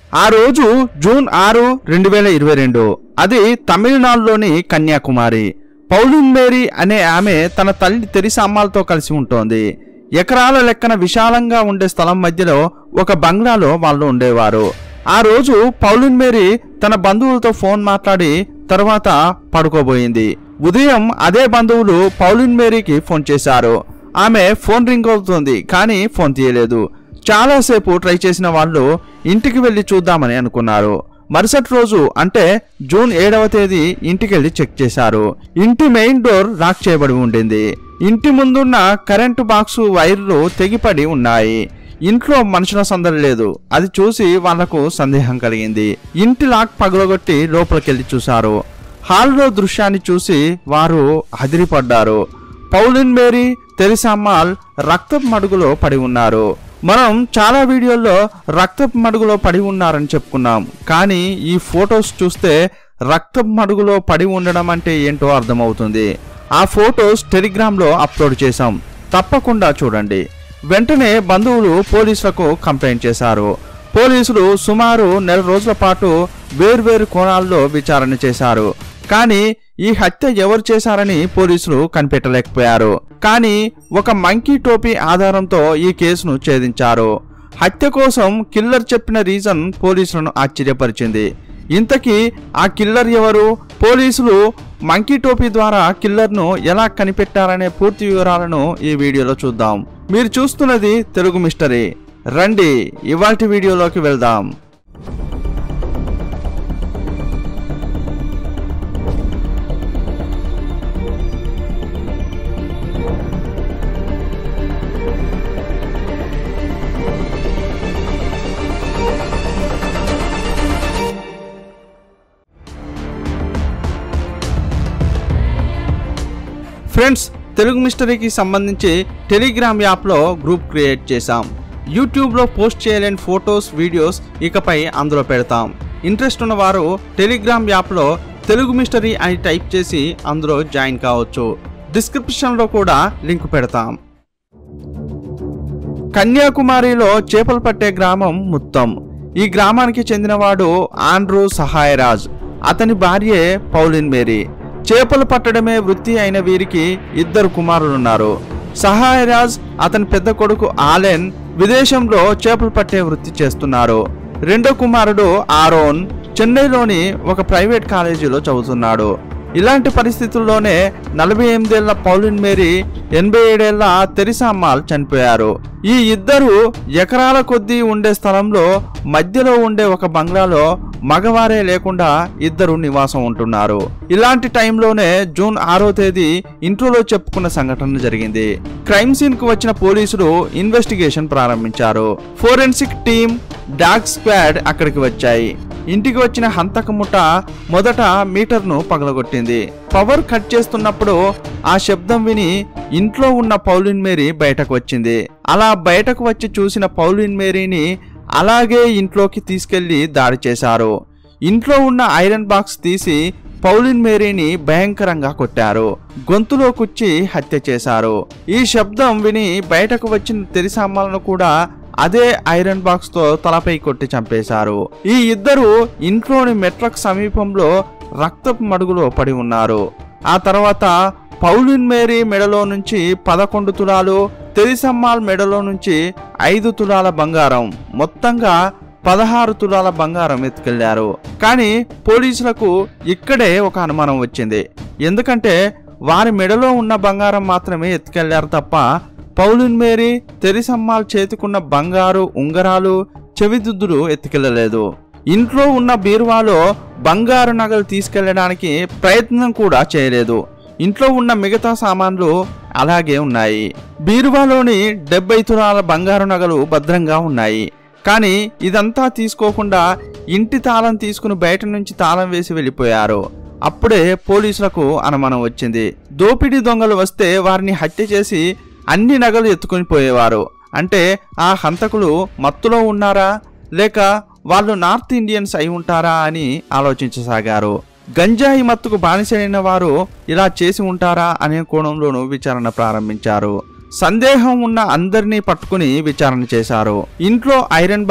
ఆ రోజు జూన్ ఆరు రెండు వేల ఇరవై రెండు అది తమిళనాడులోని కన్యాకుమారి పౌలిన్ మేరీ అనే ఆమె తన తల్లి తెరిసా అమ్మాలతో కలిసి ఉంటోంది ఎకరాల లెక్కన విశాలంగా ఉండే స్థలం మధ్యలో ఒక బంగ్లాలో వాళ్ళు ఉండేవారు ఆ రోజు పౌలిన్ మేరీ తన బంధువులతో ఫోన్ మాట్లాడి తర్వాత పడుకోబోయింది ఉదయం అదే బంధువులు పౌలిన్ మేరీకి ఫోన్ చేశారు ఆమె ఫోన్ రింగ్ అవుతుంది కానీ ఫోన్ తీయలేదు చాలాసేపు ట్రై చేసిన వాళ్ళు ఇంటికి వెళ్ళి చూద్దామని అనుకున్నారు మరుసటి రోజు అంటే జూన్ ఏడవ తేదీ ఇంటికి వెళ్ళి చెక్ చేశారు ఇంటి మెయిన్ డోర్ లాక్ చేయబడి ఉండింది ఇంటి ముందున్న కరెంటు బాక్సు వైర్లు తెగిపడి ఉన్నాయి ఇంట్లో మనుషుల సందడి లేదు అది చూసి వాళ్లకు సందేహం కలిగింది ఇంటి లాక్ పగలగొట్టి లోపలికెళ్ళి చూశారు హాల్లో దృశ్యాన్ని చూసి వారు అదిరిపడ్డారు పౌలిన్ మేరీ తెరిసామ్మాల్ రక్తపు మడుగులో పడి ఉన్నారు మనం చాలా వీడియోల్లో రక్తపు మడుగులో పడి ఉన్నారని చెప్పుకున్నాం కానీ ఈ ఫొటోస్ చూస్తే రక్తపు మడుగులో పడి ఉండడం అంటే ఏంటో అర్థమవుతుంది ఆ ఫొటోస్ టెలిగ్రామ్లో అప్లోడ్ చేశాం తప్పకుండా చూడండి వెంటనే బంధువులు పోలీసులకు కంప్లైంట్ చేశారు పోలీసులు సుమారు నెల రోజుల పాటు వేర్వేరు కోణాల్లో విచారణ చేశారు కానీ ఈ హత్య ఎవరు చేశారని పోలీసులు కనిపెట్టలేకపోయారు కానీ ఒక మంకీ టోపీ ఆధారంతో ఈ కేసును ఛేదించారు హత్య కోసం కిల్లర్ చెప్పిన రీజన్ పోలీసులను ఆశ్చర్యపరిచింది ఇంతకీ ఆ కిల్లర్ ఎవరు పోలీసులు మంకీ టోపీ ద్వారా కిల్లర్ను ఎలా కనిపెట్టారనే పూర్తి వివరాలను ఈ వీడియోలో చూద్దాం మీరు చూస్తున్నది తెలుగు మిస్టరీ రండి ఇవాల్టి వీడియోలోకి వెళ్దాం ఫ్రెండ్స్ తెలుగు మిస్టరీకి సంబంధించి టెలిగ్రామ్ యాప్లో గ్రూప్ క్రియేట్ చేశాం యూట్యూబ్లో పోస్ట్ చేయలేని ఫొటోస్ వీడియోస్ ఇకపై అందులో పెడతాం ఇంట్రెస్ట్ ఉన్నవారు టెలిగ్రామ్ యాప్లో తెలుగు మిస్టరీ అని టైప్ చేసి అందులో జాయిన్ కావచ్చు డిస్క్రిప్షన్లో కూడా లింక్ పెడతాం కన్యాకుమారిలో చేపలు పట్టే గ్రామం ముత్తం ఈ గ్రామానికి చెందినవాడు ఆండ్రూ సహాయరాజ్ అతని భార్యే పౌలిన్ మేరీ చేపలు పట్టడమే వృత్తి అయిన వీరికి ఇద్దరు కుమారులున్నారు సహాయరాజ్ అతని పెద్ద కొడుకు ఆలెన్ విదేశంలో చేపలు పట్టే వృత్తి చేస్తున్నారు రెండో కుమారుడు ఆరోన్ చెన్నైలోని ఒక ప్రైవేట్ కాలేజీలో చదువుతున్నాడు ఇలాంటి పరిస్థితుల్లోనే నలభై ఎనిమిదేళ్ల పౌలిన్ మేరీ ఎనభై ఏడేళ్ల తెరిసామ్మాల్ చనిపోయారు ఈ ఇద్దరు ఎకరాల కొద్దీ ఉండే స్థలంలో మధ్యలో ఉండే ఒక బంగ్లాలో మగవారే లేకుండా ఇద్దరు నివాసం ఉంటున్నారు ఇలాంటి టైంలోనే జూన్ ఆరో తేదీ ఇంట్రోలో చెప్పుకున్న సంఘటన జరిగింది క్రైమ్ సీన్ కు వచ్చిన పోలీసులు ఇన్వెస్టిగేషన్ ప్రారంభించారు ఫోరెన్సిక్ టీం డాగ్ స్క్వాడ్ అక్కడికి వచ్చాయి ఇంటికి వచ్చిన హంతక ముఠ మొదట మీటర్ను పగలగొట్టింది పవర్ కట్ చేస్తున్నప్పుడు ఆ శబ్దం విని ఇంట్లో ఉన్న పౌలిన్ మేరీ బయటకు వచ్చింది అలా బయటకు వచ్చి చూసిన పౌలిన్ మేరీని అలాగే ఇంట్లోకి తీసుకెళ్లి దాడి చేశారు ఇంట్లో ఉన్న ఐరన్ బాక్స్ తీసి పౌలిన్ మేరీని భయంకరంగా కొట్టారు గొంతులో కుచ్చి హత్య చేశారు ఈ శబ్దం విని బయటకు వచ్చిన తెరిసామ్మాలను కూడా అదే ఐరన్ బాక్స్ తో తలపై కొట్టి చంపేశారు ఈ ఇద్దరు ఇంట్లోని మెట్లకు సమీపంలో రక్తపు మడుగులో పడి ఉన్నారు ఆ తర్వాత పౌలిన్ మేరీ మెడలో నుంచి పదకొండు తులాలు తెరిసమ్మాల్ మెడలో నుంచి ఐదు తులాల బంగారం మొత్తంగా పదహారు తులాల బంగారం ఎత్తుకెళ్లారు కానీ పోలీసులకు ఇక్కడే ఒక అనుమానం వచ్చింది ఎందుకంటే వారి మెడలో ఉన్న బంగారం మాత్రమే ఎత్తుకెళ్లారు తప్ప పౌలిన్ మేరీ తెరిసమ్మాల్ చేతికున్న బంగారు ఉంగరాలు చెవిదుద్దులు ఎత్తుకెళ్లలేదు ఇంట్లో ఉన్న బీరువాలో బంగారు నగలు తీసుకెళ్లడానికి ప్రయత్నం కూడా చేయలేదు ఇంట్లో ఉన్న మిగతా సామాన్లు అలాగే ఉన్నాయి బీరువాలోని డెబ్బై తులాల బంగారు నగలు భద్రంగా ఉన్నాయి కానీ ఇదంతా తీసుకోకుండా ఇంటి తాళం తీసుకుని బయట నుంచి తాళం వేసి వెళ్ళిపోయారు అప్పుడే పోలీసులకు అనుమానం వచ్చింది దోపిడీ దొంగలు వస్తే వారిని హత్య చేసి అన్ని నగలు ఎత్తుకొని పోయేవారు అంటే ఆ హంతకులు మత్తులో ఉన్నారా లేక వాళ్ళు నార్త్ ఇండియన్స్ అయి ఉంటారా అని ఆలోచించసాగారు గంజాయి మత్తుకు బానిసైన వారు ఇలా చేసి ఉంటారా అనే కోణంలోనూ విచారణ ప్రారంభించారు సందేహం ఉన్న అందరినీ పట్టుకుని విచారణ చేశారు ఇంట్లో ఐరన్ బాక్స్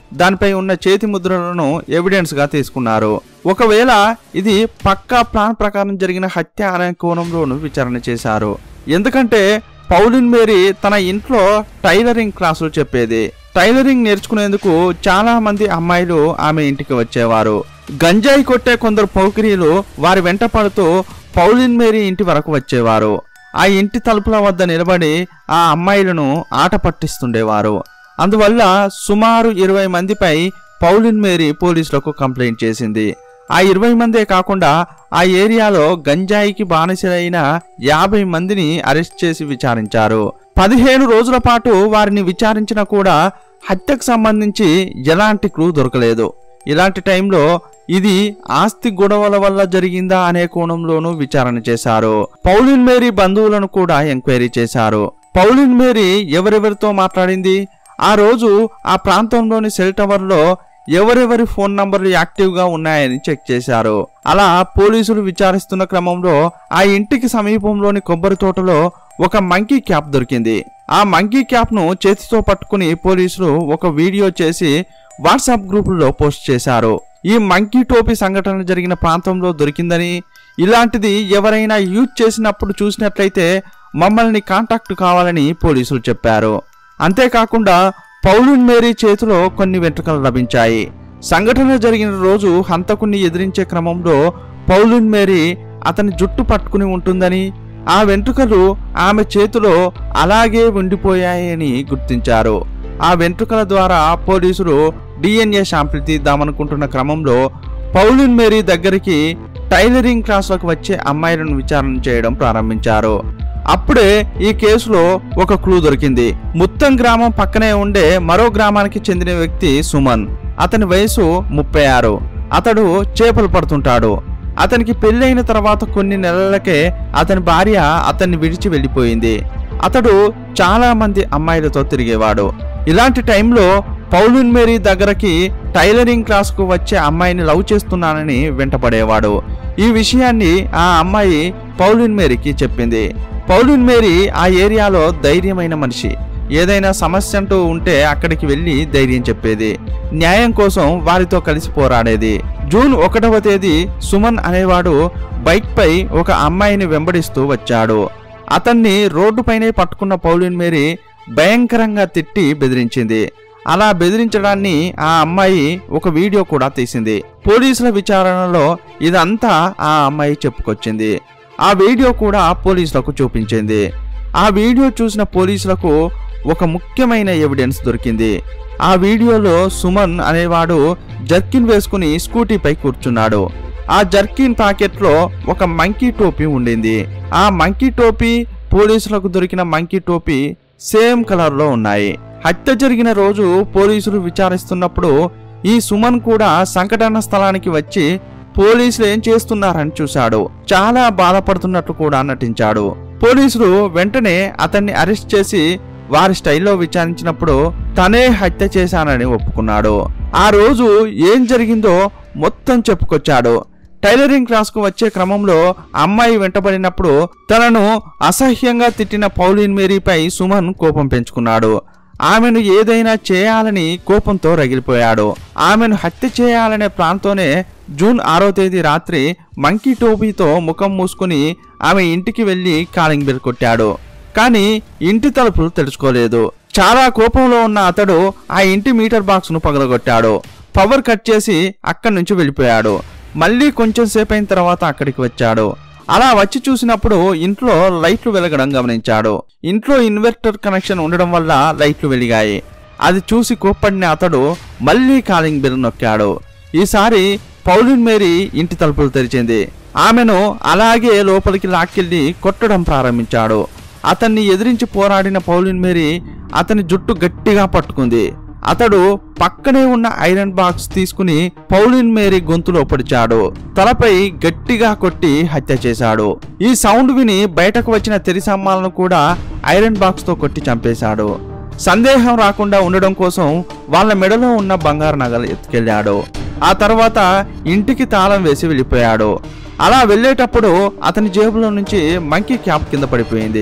దానిపై ఉన్న చేతి ముద్రలను ఎవిడెన్స్ గా తీసుకున్నారు ఒకవేళ ఇది పక్కా ప్లాన్ ప్రకారం జరిగిన హత్య అనే కోణంలోనూ విచారణ చేశారు ఎందుకంటే పౌలిన్ మేరీ తన ఇంట్లో టైలరింగ్ క్లాసులు చెప్పేది టైలరింగ్ నేర్చుకునేందుకు చాలా మంది అమ్మాయిలు ఆమె ఇంటికి వచ్చేవారు గంజాయి కొట్టే కొందరు పౌకిరీలు వారి వెంట పడుతూ పౌలిన్ మేరీ ఇంటి వరకు వచ్చేవారు ఆ ఇంటి తలుపుల వద్ద నిలబడి ఆ అమ్మాయిలను ఆట పట్టిస్తుండేవారు అందువల్ల సుమారు ఇరవై మందిపై పౌలిన్ మేరీ పోలీసులకు కంప్లైంట్ చేసింది ఆ ఇరవై మందే కాకుండా ఆ ఏరియాలో గంజాయికి బానిసలైన యాభై మందిని అరెస్ట్ చేసి విచారించారు పదిహేను రోజుల పాటు వారిని విచారించినా కూడా హత్యకు సంబంధించి ఎలాంటి క్లూ దొరకలేదు ఇలాంటి టైంలో ఇది ఆస్తి గొడవల వల్ల జరిగిందా అనే కోణంలోనూ విచారణ చేశారు పౌలిన్ మేరీ బంధువులను కూడా ఎంక్వైరీ చేశారు పౌలిన్ మేరీ ఎవరెవరితో మాట్లాడింది ఆ రోజు ఆ ప్రాంతంలోని సెల్ టవర్లో ఎవరెవరి ఫోన్ నంబర్లు యాక్టివ్ గా ఉన్నాయని చెక్ చేశారు అలా పోలీసులు విచారిస్తున్న క్రమంలో ఆ ఇంటికి సమీపంలోని కొబ్బరి తోటలో ఒక మంకీ క్యాప్ దొరికింది ఆ మంకీ క్యాప్ ను చేతితో పట్టుకుని పోలీసులు ఒక వీడియో చేసి వాట్సాప్ గ్రూపుల్లో పోస్ట్ చేశారు ఈ మంకీ టోపీ సంఘటన జరిగిన ప్రాంతంలో దొరికిందని ఇలాంటిది ఎవరైనా యూజ్ చేసినప్పుడు చూసినట్లయితే మమ్మల్ని కాంటాక్ట్ కావాలని పోలీసులు చెప్పారు అంతేకాకుండా పౌలిన్ మేరీ చేతిలో కొన్ని వెంట్రుకలు లభించాయి సంఘటన జరిగిన రోజు హంతకుణ్ణి ఎదిరించే క్రమంలో పౌలిన్ మేరీ అతని జుట్టు పట్టుకుని ఉంటుందని ఆ వెంట్రుకలు ఆమె చేతిలో అలాగే ఉండిపోయాయని గుర్తించారు ఆ వెంట్రుకల ద్వారా పోలీసులు డిఎన్ఏ శాంపిల్ తీద్దామనుకుంటున్న క్రమంలో పౌలిన్ మేరీ దగ్గరికి టైలరింగ్ క్లాసులకు వచ్చే అమ్మాయిలను విచారణ చేయడం ప్రారంభించారు అప్పుడే ఈ కేసులో ఒక క్లూ దొరికింది ముత్తం గ్రామం పక్కనే ఉండే మరో గ్రామానికి చెందిన వ్యక్తి సుమన్ అతని వయసు ముప్పై ఆరు అతడు చేపలు పడుతుంటాడు అతనికి పెళ్ళైన తర్వాత కొన్ని నెలలకే అతని భార్య అతన్ని విడిచి వెళ్ళిపోయింది అతడు చాలా మంది అమ్మాయిలతో తిరిగేవాడు ఇలాంటి టైంలో పౌలిన్ మేరీ దగ్గరకి టైలరింగ్ క్లాస్కు వచ్చే అమ్మాయిని లవ్ చేస్తున్నానని వెంటపడేవాడు ఈ విషయాన్ని ఆ అమ్మాయి పౌలిన్ మేరీకి చెప్పింది పౌలిన్ మేరీ ఆ ఏరియాలో ధైర్యమైన మనిషి ఏదైనా సమస్య అంటూ ఉంటే అక్కడికి వెళ్ళి ధైర్యం చెప్పేది న్యాయం కోసం వారితో కలిసి పోరాడేది జూన్ ఒకటవ తేదీ సుమన్ అనేవాడు బైక్పై ఒక అమ్మాయిని వెంబడిస్తూ వచ్చాడు అతన్ని రోడ్డుపైనే పట్టుకున్న పౌలిన్ మేరీ భయంకరంగా తిట్టి బెదిరించింది అలా బెదిరించడాన్ని ఆ అమ్మాయి ఒక వీడియో కూడా తీసింది పోలీసుల విచారణలో ఇదంతా ఆ అమ్మాయి చెప్పుకొచ్చింది ఆ వీడియో కూడా పోలీసులకు చూపించింది ఆ వీడియో చూసిన పోలీసులకు ఒక ముఖ్యమైన ఎవిడెన్స్ దొరికింది ఆ వీడియోలో సుమన్ అనేవాడు జర్కిన్ వేసుకుని స్కూటీపై కూర్చున్నాడు ఆ జర్కిన్ పాకెట్లో ఒక మంకీ టోపీ ఉండింది ఆ మంకీ టోపీ పోలీసులకు దొరికిన మంకీ టోపీ సేమ్ కలర్లో ఉన్నాయి హత్య జరిగిన రోజు పోలీసులు విచారిస్తున్నప్పుడు ఈ సుమన్ కూడా సంఘటన స్థలానికి వచ్చి పోలీసులు ఏం చేస్తున్నారని చూశాడు చాలా బాధపడుతున్నట్లు కూడా నటించాడు పోలీసులు వెంటనే అతన్ని అరెస్ట్ చేసి వారి స్టైల్లో విచారించినప్పుడు తనే హత్య చేశానని ఒప్పుకున్నాడు ఆ రోజు ఏం జరిగిందో మొత్తం చెప్పుకొచ్చాడు టైలరింగ్ క్లాస్కు వచ్చే క్రమంలో అమ్మాయి వెంటబడినప్పుడు తనను అసహ్యంగా తిట్టిన పౌలిన్ మేరీపై సుమన్ కోపం పెంచుకున్నాడు ఆమెను ఏదైనా చేయాలని కోపంతో రగిలిపోయాడు ఆమెను హత్య చేయాలనే ప్లాన్తోనే జూన్ ఆరో తేదీ రాత్రి మంకీ టోపీతో ముఖం మూసుకుని ఆమె ఇంటికి వెళ్లి కాలింగ్ బెల్ కొట్టాడు కానీ ఇంటి తలుపులు తెరుచుకోలేదు చాలా కోపంలో ఉన్న అతడు ఆ ఇంటి మీటర్ బాక్స్ ను పగలగొట్టాడు పవర్ కట్ చేసి అక్కడి నుంచి వెళ్ళిపోయాడు మళ్ళీ కొంచెం సేపు అయిన తర్వాత అక్కడికి వచ్చాడు అలా వచ్చి చూసినప్పుడు ఇంట్లో లైట్లు వెలగడం గమనించాడు ఇంట్లో ఇన్వర్టర్ కనెక్షన్ ఉండడం వల్ల లైట్లు వెలిగాయి అది చూసి కోప్పడిన అతడు మళ్ళీ కాలింగ్ బెల్ నొక్కాడు ఈసారి పౌలిన్ మేరీ ఇంటి తలుపులు తెరిచింది ఆమెను అలాగే లోపలికి లాక్కెళ్లి కొట్టడం ప్రారంభించాడు అతన్ని ఎదిరించి పోరాడిన పౌలిన్ మేరీ అతని జుట్టు గట్టిగా పట్టుకుంది అతడు పక్కనే ఉన్న ఐరన్ బాక్స్ తీసుకుని పౌలిన్ మేరీ గొంతులో పొడిచాడు తలపై గట్టిగా కొట్టి హత్య చేశాడు ఈ సౌండ్ విని బయటకు వచ్చిన తెరిసమ్మాలను కూడా ఐరన్ బాక్స్ తో కొట్టి చంపేశాడు సందేహం రాకుండా ఉండడం కోసం వాళ్ళ మెడలో ఉన్న బంగారు నగలు ఎత్తుకెళ్ళాడు ఆ తర్వాత ఇంటికి తాళం వేసి వెళ్ళిపోయాడు అలా వెళ్ళేటప్పుడు అతని జేబులో నుంచి మంకీ క్యాప్ కింద పడిపోయింది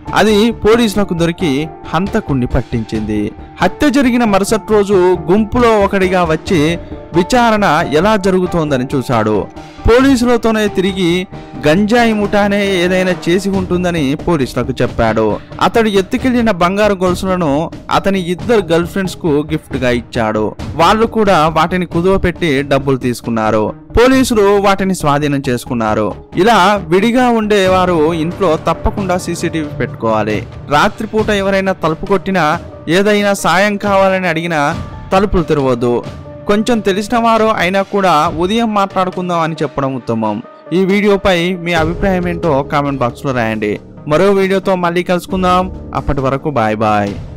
అది పోలీసులకు దొరికి హంతకుణ్ణి పట్టించింది హత్య జరిగిన మరుసటి రోజు గుంపులో ఒకడిగా వచ్చి విచారణ ఎలా జరుగుతోందని చూశాడు పోలీసులతోనే తిరిగి గంజాయి ముఠానే ఏదైనా చేసి ఉంటుందని పోలీసులకు చెప్పాడు అతడు ఎత్తుకెళ్లిన బంగారు గొలుసులను అతని ఇద్దరు గర్ల్ ఫ్రెండ్స్ కు గిఫ్ట్ గా ఇచ్చాడు వాళ్ళు కూడా వాటిని కుదువ పెట్టి డబ్బులు తీసుకున్నారు పోలీసులు వాటిని స్వాధీనం చేసుకున్నారు ఇలా విడిగా ఉండే వారు ఇంట్లో తప్పకుండా సీసీటీవీ పెట్టుకోవాలి రాత్రిపూట ఎవరైనా తలుపు కొట్టినా ఏదైనా సాయం కావాలని అడిగినా తలుపులు తెరవద్దు కొంచెం తెలిసిన వారు అయినా కూడా ఉదయం మాట్లాడుకుందాం అని చెప్పడం ఉత్తమం ఈ వీడియోపై మీ అభిప్రాయం ఏంటో కామెంట్ బాక్స్లో రాయండి మరో వీడియోతో మళ్ళీ కలుసుకుందాం అప్పటి వరకు బాయ్ బాయ్